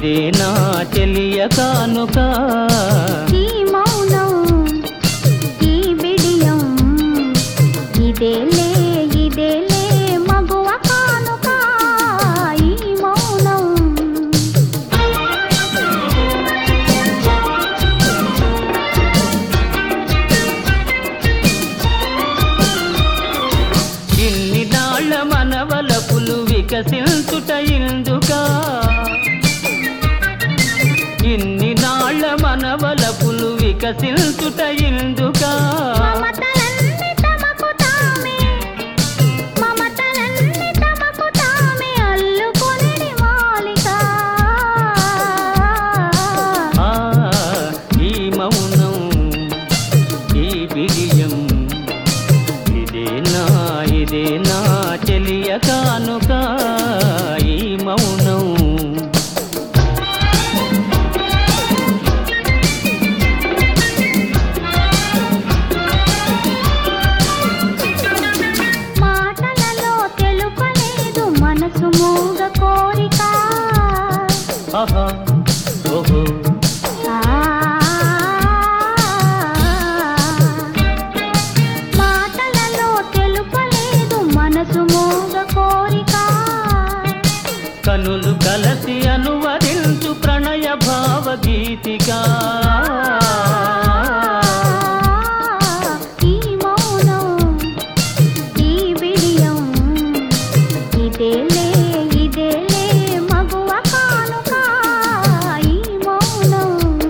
ఇదే నా చెలియ కానుక ఈ మౌనం ఈ బిడియం ఇదేలే ఇదేలే మగువ కానుక ఈ మౌనం ఇన్ని నాళ్ళ మనవలపులు వికసించుట ఇందుకా ఇన్ని నాళ్ళ మనవలపులు వికసించుట ఇందుకా మమతలన్నీ తమకు తామే మమతలన్నీ తమకు తామే అల్లుకొనిడి మాలిక ఆ ఈ మౌనం ఈ బిడియం ఇదే నా ఇదే నా చెలియ కానుక ఈ మౌనం మాటలలో తెలుపలేదు మనసు మూగ కోరిక ఆహా ఓహో ఆ మాటలలో తెలుపలేదు మనసు మూగ కోరిక కనులు కలసి అనువదించు ప్రణయ భావగీతిగా ఈ మౌనం ఈ బిడియం ఇదేలే ఇదేలే మగువ కానుక ఈ మౌనం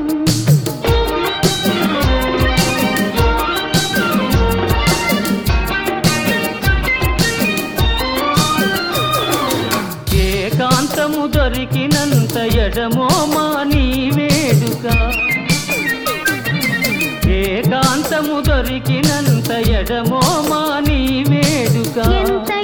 ఏకాంతము దొరికినంత ఎడమో మా నీ వేడుక ఏకాంతము దొరికినంత ఎడమో మా నీ వేడుక ఎంత